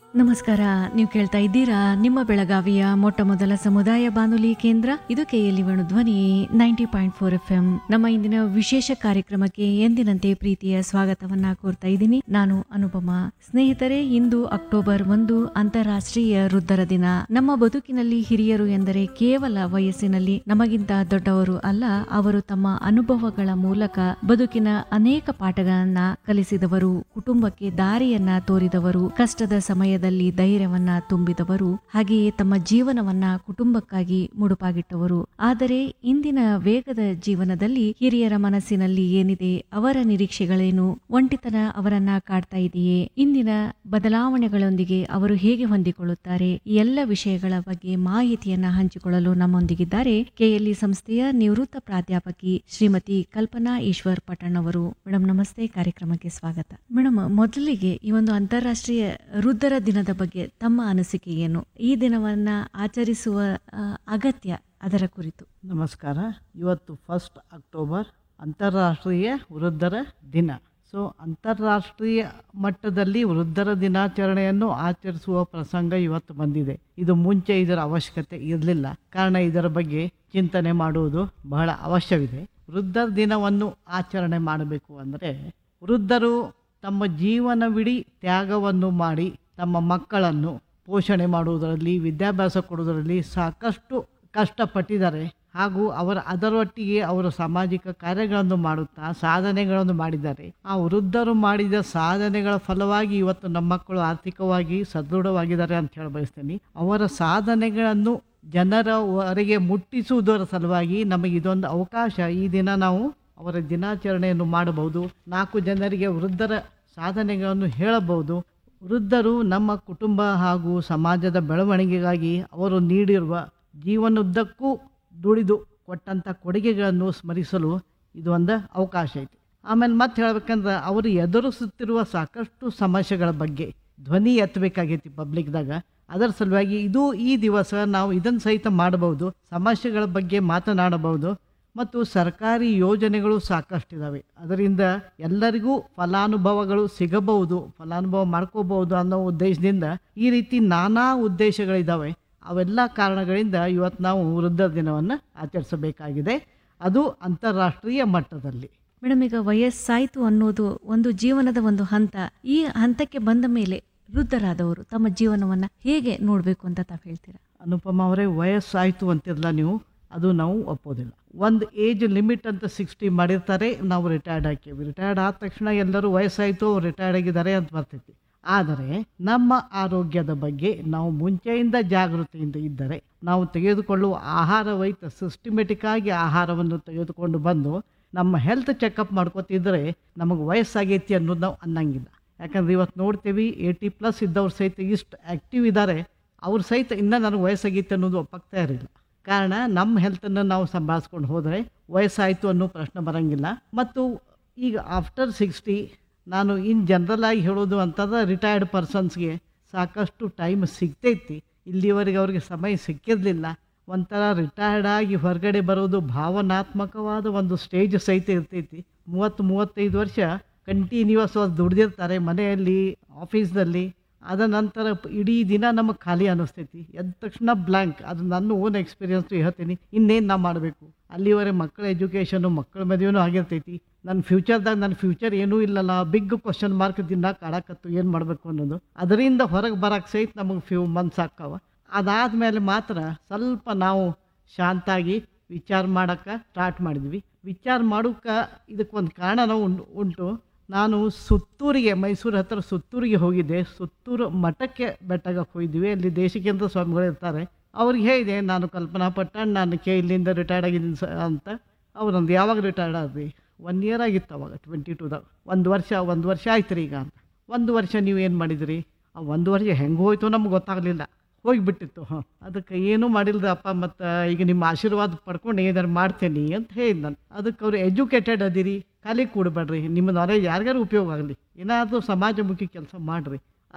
ನಮಸ್ಕಾರ ನೀವು ಕೇಳ್ತಾ ಇದ್ದೀರಾ ನಿಮ್ಮ ಬೆಳಗಾವಿಯ ಮೊಟ್ಟ ಮೊದಲ ಸಮುದಾಯ ಬಾನುಲಿ ಕೇಂದ್ರ ಇದು KLE Venu Dhwani ninety point four F M ನಮ್ಮ ಇಂದಿನ ವಿಶೇಷ ಕಾರ್ಯಕ್ರಮಕ್ಕೆ ಎಂದಿನಂತೆ ಪ್ರೀತಿಯ ಸ್ವಾಗತವನ್ನ ಕೋರ್ತಾ ಇದ್ದೀನಿ ನಾನು ಅನುಪಮ ಸ್ನೇಹಿತರೆ ಇಂದು ಅಕ್ಟೋಬರ್ ಒಂದು ಅಂತಾರಾಷ್ಟ್ರೀಯ ವೃದ್ಧರ ದಿನ ನಮ್ಮ ಬದುಕಿನಲ್ಲಿ ಹಿರಿಯರು ಎಂದರೆ ಕೇವಲ ವಯಸ್ಸಿನಲ್ಲಿ ನಮಗಿಂತ ದೊಡ್ಡವರು ಅಲ್ಲ ಅವರು ತಮ್ಮ ಅನುಭವಗಳ ಮೂಲಕ ಬದುಕಿನ ಅನೇಕ ಪಾಠಗಳನ್ನ ಕಲಿಸಿದವರು ಕುಟುಂಬಕ್ಕೆ ದಾರಿಯನ್ನ ತೋರಿದವರು ಕಷ್ಟದ ಸಮಯದಲ್ಲಿ ಧೈರ್ಯವನ್ನ ತುಂಬಿದವರು ಹಾಗೆಯೇ ತಮ್ಮ ಜೀವನವನ್ನ ಕುಟುಂಬಕ್ಕಾಗಿ ಮುಡುಪಾಗಿಟ್ಟವರು ಆದರೆ ಇಂದಿನ ವೇಗದ ಜೀವನದಲ್ಲಿ ಹಿರಿಯರ ಮನಸ್ಸಿನಲ್ಲಿ ಏನಿದೆ ಅವರ ನಿರೀಕ್ಷೆಗಳೇನು ಒಂಟಿತನ ಅವರನ್ನ ಕಾಡ್ತಾ ಇದೆಯೇ ಇಂದಿನ ಬದಲಾವಣೆಗಳೊಂದಿಗೆ ಅವರು ಹೇಗೆ ಹೊಂದಿಕೊಳ್ಳುತ್ತಾರೆ ಈ ಎಲ್ಲ ವಿಷಯಗಳ ಬಗ್ಗೆ ಮಾಹಿತಿಯನ್ನ ಹಂಚಿಕೊಳ್ಳಲು ನಮ್ಮೊಂದಿಗಿದ್ದಾರೆ ಕೆಎಲ್ಇ ಸಂಸ್ಥೆಯ ನಿವೃತ್ತ ಪ್ರಾಧ್ಯಾಪಕಿ ಶ್ರೀಮತಿ ಕಲ್ಪನಾ ಈಶ್ವರ್ ಪಟಣ್ ಅವರು ಮೇಡಮ್ ನಮಸ್ತೆ ಕಾರ್ಯಕ್ರಮಕ್ಕೆ ಸ್ವಾಗತ ಮೇಡಮ್ ಮೊದಲಿಗೆ ಈ ಒಂದು ಅಂತಾರಾಷ್ಟ್ರೀಯ ವೃದ್ಧರ ದಿನದ ಬಗ್ಗೆ ತಮ್ಮ ಅನಿಸಿಕೆ ಏನು ಈ ದಿನವನ್ನ ಆಚರಿಸುವ ಆ, ಅಗತ್ಯ ಅದರ ಕುರಿತು ನಮಸ್ಕಾರ ಇವತ್ತು ಫಸ್ಟ್ ಅಕ್ಟೋಬರ್ ಅಂತಾರಾಷ್ಟ್ರೀಯ ವೃದ್ಧರ ದಿನ ಸೊ ಅಂತಾರಾಷ್ಟ್ರೀಯ ಮಟ್ಟದಲ್ಲಿ ವೃದ್ಧರ ದಿನಾಚರಣೆಯನ್ನು ಆಚರಿಸುವ ಪ್ರಸಂಗ ಇವತ್ತು ಬಂದಿದೆ ಇದು ಮುಂಚೆ ಇದರ ಅವಶ್ಯಕತೆ ಇರಲಿಲ್ಲ ಕಾರಣ ಇದರ ಬಗ್ಗೆ ಚಿಂತನೆ ಮಾಡುವುದು ಬಹಳ ಅವಶ್ಯವಿದೆ ವೃದ್ಧರ ದಿನವನ್ನು ಆಚರಣೆ ಮಾಡಬೇಕು ಅಂದರೆ ವೃದ್ಧರು ತಮ್ಮ ಜೀವನವಿಡೀ ತ್ಯಾಗವನ್ನು ಮಾಡಿ ತಮ್ಮ ಮಕ್ಕಳನ್ನು ಪೋಷಣೆ ಮಾಡುವುದರಲ್ಲಿ ವಿದ್ಯಾಭ್ಯಾಸ ಕೊಡುವುದರಲ್ಲಿ ಸಾಕಷ್ಟು ಕಷ್ಟಪಟ್ಟಿದ್ದಾರೆ ಹಾಗೂ ಅವರ ಅದರೊಟ್ಟಿಗೆ ಅವರು ಸಾಮಾಜಿಕ ಕಾರ್ಯಗಳನ್ನು ಮಾಡುತ್ತಾ ಸಾಧನೆಗಳನ್ನು ಮಾಡಿದ್ದಾರೆ ಆ ವೃದ್ಧರು ಮಾಡಿದ ಸಾಧನೆಗಳ ಫಲವಾಗಿ ಇವತ್ತು ನಮ್ಮ ಮಕ್ಕಳು ಆರ್ಥಿಕವಾಗಿ ಸದೃಢವಾಗಿದ್ದಾರೆ ಅಂತ ಹೇಳಿ ಬಯಸ್ತೇನೆ ಅವರ ಸಾಧನೆಗಳನ್ನು ಜನರವರೆಗೆ ಮುಟ್ಟಿಸುವುದರ ಸಲುವಾಗಿ ನಮಗೆ ಇದೊಂದು ಅವಕಾಶ ಈ ದಿನ ನಾವು ಅವರ ದಿನಾಚರಣೆಯನ್ನು ಮಾಡಬಹುದು ನಾಲ್ಕು ಜನರಿಗೆ ವೃದ್ಧರ ಸಾಧನೆಗಳನ್ನು ಹೇಳಬಹುದು ವೃದ್ಧರು ನಮ್ಮ ಕುಟುಂಬ ಹಾಗೂ ಸಮಾಜದ ಬೆಳವಣಿಗೆಗಾಗಿ ಅವರು ನೀಡಿರುವ ಜೀವನದುದ್ದಕ್ಕೂ ದುಡಿದು ಕೊಟ್ಟಂಥ ಕೊಡುಗೆಗಳನ್ನು ಸ್ಮರಿಸಲು ಇದು ಒಂದು ಅವಕಾಶ ಐತಿ ಆಮೇಲೆ ಮತ್ತೆ ಹೇಳ್ಬೇಕಂದ್ರೆ ಅವರು ಎದುರಿಸುತ್ತಿರುವ ಸಾಕಷ್ಟು ಸಮಸ್ಯೆಗಳ ಬಗ್ಗೆ ಧ್ವನಿ ಎತ್ತಬೇಕಾಗೈತಿ ಪಬ್ಲಿಕ್ದಾಗ ಅದರ ಸಲುವಾಗಿ ಇದು ಈ ದಿವಸ ನಾವು ಇದನ್ನು ಸಹಿತ ಮಾಡಬಹುದು ಸಮಸ್ಯೆಗಳ ಬಗ್ಗೆ ಮಾತನಾಡಬಹುದು ಮತ್ತು ಸರ್ಕಾರಿ ಯೋಜನೆಗಳು ಸಾಕಷ್ಟಿದ್ದಾವೆ ಅದರಿಂದ ಎಲ್ಲರಿಗೂ ಫಲಾನುಭವಗಳು ಸಿಗಬಹುದು ಫಲಾನುಭವ ಮಾಡ್ಕೋಬಹುದು ಅನ್ನೋ ಉದ್ದೇಶದಿಂದ ಈ ರೀತಿ ನಾನಾ ಉದ್ದೇಶಗಳಿದ್ದಾವೆ ಅವೆಲ್ಲ ಕಾರಣಗಳಿಂದ ಇವತ್ತು ನಾವು ವೃದ್ಧ ದಿನವನ್ನು ಆಚರಿಸಬೇಕಾಗಿದೆ ಅದು ಅಂತಾರಾಷ್ಟ್ರೀಯ ಮಟ್ಟದಲ್ಲಿ ಮೇಡಮ್ ಈಗ ವಯಸ್ಸಾಯ್ತು ಅನ್ನೋದು ಒಂದು ಜೀವನದ ಒಂದು ಹಂತ ಈ ಹಂತಕ್ಕೆ ಬಂದ ಮೇಲೆ ವೃದ್ಧರಾದವರು ತಮ್ಮ ಜೀವನವನ್ನ ಹೇಗೆ ನೋಡ್ಬೇಕು ಅಂತ ತಾವು ಹೇಳ್ತೀರಾ ಅನುಪಮ ಅವರೇ ವಯಸ್ಸಾಯಿತು ಅಂತಿರಲ್ಲ ನೀವು ಅದು ನಾವು ಒಪ್ಪೋದಿಲ್ಲ ಒಂದು ಏಜ್ ಲಿಮಿಟ್ ಅಂತ ಸಿಕ್ಸ್ಟಿ ಮಾಡಿರ್ತಾರೆ ನಾವು ರಿಟೈರ್ಡ್ ಹಾಕೀವಿ ರಿಟೈರ್ಡ್ ಆದ ತಕ್ಷಣ ಎಲ್ಲರೂ ವಯಸ್ಸಾಯಿತು ಅವ್ರು ರಿಟೈರ್ಡ್ ಆಗಿದ್ದಾರೆ ಅಂತ ಬರ್ತೈತಿ ಆದರೆ ನಮ್ಮ ಆರೋಗ್ಯದ ಬಗ್ಗೆ ನಾವು ಮುಂಚೆಯಿಂದ ಜಾಗೃತಿಯಿಂದ ಇದ್ದರೆ ನಾವು ತೆಗೆದುಕೊಳ್ಳುವ ಆಹಾರ ವೈದ್ಯ ಸಿಸ್ಟಮೆಟಿಕ್ ಆಗಿ ಆಹಾರವನ್ನು ತೆಗೆದುಕೊಂಡು ಬಂದು ನಮ್ಮ ಹೆಲ್ತ್ ಚೆಕಪ್ ಮಾಡ್ಕೋತಿದ್ರೆ ನಮಗೆ ವಯಸ್ಸಾಗೈತಿ ಅನ್ನೋದು ನಾವು ಅನ್ನಂಗಿಲ್ಲ ಯಾಕಂದ್ರೆ ಇವತ್ತು ನೋಡ್ತೀವಿ ಏಯ್ಟಿ ಪ್ಲಸ್ ಇದ್ದವ್ರು ಸಹಿತ ಇಷ್ಟು ಆ್ಯಕ್ಟಿವ್ ಇದ್ದಾರೆ ಅವ್ರು ಸಹಿತ ಇನ್ನೂ ನನಗೆ ವಯಸ್ಸಾಗೈತೆ ಅನ್ನೋದು ಒಪ್ಪಕ್ತಾ ಇರಲಿಲ್ಲ ಕಾರಣ ನಮ್ಮ ಹೆಲ್ತನ್ನು ನಾವು ಸಂಭಾಳಿಸ್ಕೊಂಡು ಹೋದರೆ ವಯಸ್ಸಾಯಿತು ಅನ್ನೋ ಪ್ರಶ್ನೆ ಬರೋಂಗಿಲ್ಲ ಮತ್ತು ಈಗ ಆಫ್ಟರ್ ಸಿಕ್ಸ್ಟಿ ನಾನು ಇನ್ ಜನರಲ್ ಆಗಿ ಹೇಳೋದು ಅಂತಂದ್ರೆ ರಿಟೈರ್ಡ್ ಪರ್ಸನ್ಸ್ಗೆ ಸಾಕಷ್ಟು ಟೈಮ್ ಸಿಗ್ತೈತಿ ಇಲ್ಲಿವರೆಗೆ ಅವ್ರಿಗೆ ಸಮಯ ಸಿಕ್ಕಿರಲಿಲ್ಲ ಒಂಥರ ರಿಟೈರ್ಡ್ ಆಗಿ ಹೊರಗಡೆ ಬರೋದು ಭಾವನಾತ್ಮಕವಾದ ಒಂದು ಸ್ಟೇಜ್ ಸಹಿತ ಇರ್ತೈತಿ ಮೂವತ್ತು ಮೂವತ್ತೈದು ವರ್ಷ ಕಂಟಿನ್ಯೂಸ್ ಅವ್ರು ದುಡ್ದಿರ್ತಾರೆ ಮನೆಯಲ್ಲಿ ಆಫೀಸ್ನಲ್ಲಿ ಅದ ನಂತರ ಪ್- ಇಡೀ ದಿನ ನಮಗೆ ಖಾಲಿ ಅನ್ನಿಸ್ತೈತಿ ಎದ್ದ ತಕ್ಷಣ ಬ್ಲ್ಯಾಂಕ್ ಅದು ನನ್ನ ಓನ್ ಎಕ್ಸ್ಪೀರಿಯನ್ಸ್ ಹೇಳ್ತೀನಿ ಇನ್ನೇನು ನಾ ಮಾಡಬೇಕು ಅಲ್ಲಿವರೆಗೆ ಮಕ್ಕಳ ಎಜುಕೇಷನು ಮಕ್ಕಳ ಮದುವೆನೂ ಆಗಿರ್ತೈತಿ ನನ್ನ ಫ್ಯೂಚರ್ದಾಗ ನನ್ನ ಫ್ಯೂಚರ್ ಏನೂ ಇಲ್ಲಲ್ಲ ಬಿಗ್ ಕ್ವಶನ್ ಮಾರ್ಕ್ ದಿನ ಕಾಡಕತ್ತು ಏನು ಮಾಡಬೇಕು ಅನ್ನೋದು ಅದರಿಂದ ಹೊರಗೆ ಬರೋಕ್ಕೆ ಸಹಿತ ನಮಗೆ ಫ್ಯೂ ಮಂತ್ಸ್ ಆಕ್ಕಾವ ಅದಾದಮೇಲೆ ಮಾತ್ರ ಸ್ವಲ್ಪ ನಾವು ಶಾಂತಾಗಿ ವಿಚಾರ ಮಾಡೋಕ್ಕೆ ಸ್ಟಾರ್ಟ್ ಮಾಡಿದ್ವಿ ವಿಚಾರ ಮಾಡೋಕ್ಕೆ ಇದಕ್ಕೊಂದು ಕಾರಣ ನಾವು ಉಂಟು- ಉಂಟು ನಾನು ಸುತ್ತೂರಿಗೆ ಮೈಸೂರು ಹತ್ತಿರ ಸುತ್ತೂರಿಗೆ ಹೋಗಿದ್ದೆ ಸುತ್ತೂರು ಮಠಕ್ಕೆ ಬೆಟ್ಟಗಕ್ಕೆ ಹೋಗಿದ್ವಿ ಅಲ್ಲಿ ದೇಶಿಕೇಂದ್ರ ಸ್ವಾಮಿಗಳು ಇರ್ತಾರೆ ಅವ್ರಿಗೆ ಹೇಳಿದೆ ನಾನು ಕಲ್ಪನಾ ಪಟ್ಟಣ್ ನಾನು ಕೆ ಇಲ್ಲಿಂದ ರಿಟೈರ್ಡ್ ಆಗಿದ್ದೀನಿ ಸ ಅಂತ ಅವ್ರಂದು ಯಾವಾಗ ರಿಟೈರ್ಡ್ ಆದ್ರಿ ಒನ್ ಇಯರ್ ಆಗಿತ್ತು ಅವಾಗ ಟ್ವೆಂಟಿ ಟೂದಾಗ ಒಂದು ವರ್ಷ ಒಂದು ವರ್ಷ ಆಯ್ತು ರೀ ಈಗ ಅಂತ ಒಂದು ವರ್ಷ ನೀವು ಏನು ಮಾಡಿದ್ರಿ ಆ ಒಂದು ವರ್ಷ ಹೆಂಗೆ ಹೋಯ್ತು ನಮ್ಗೆ ಗೊತ್ತಾಗಲಿಲ್ಲ ಹೋಗಿಬಿಟ್ಟಿತ್ತು ಹಾಂ ಅದಕ್ಕೆ ಏನೂ ಮಾಡಿಲ್ದ ಅಪ್ಪ ಮತ್ತು ಈಗ ನಿಮ್ಮ ಆಶೀರ್ವಾದ ಪಡ್ಕೊಂಡು ಏನಾರು ಮಾಡ್ತೇನೆ ಅಂತ ಹೇಳಿದ್ ನಾನು ಅದಕ್ಕೆ ಅವ್ರು ಎಜುಕೇಟೆಡ್ ಅದಿರಿ ಖಾಲಿ ಕೂಡಬೇಡ್ರಿ ನಿಮ್ಮ ನಾಲೆಜ್ ಯಾರಿಗಾರು ಉಪಯೋಗ ಆಗಲಿ ಏನಾದರೂ ಸಮಾಜಮುಖಿ ಕೆಲಸ ಮಾಡಿರಿ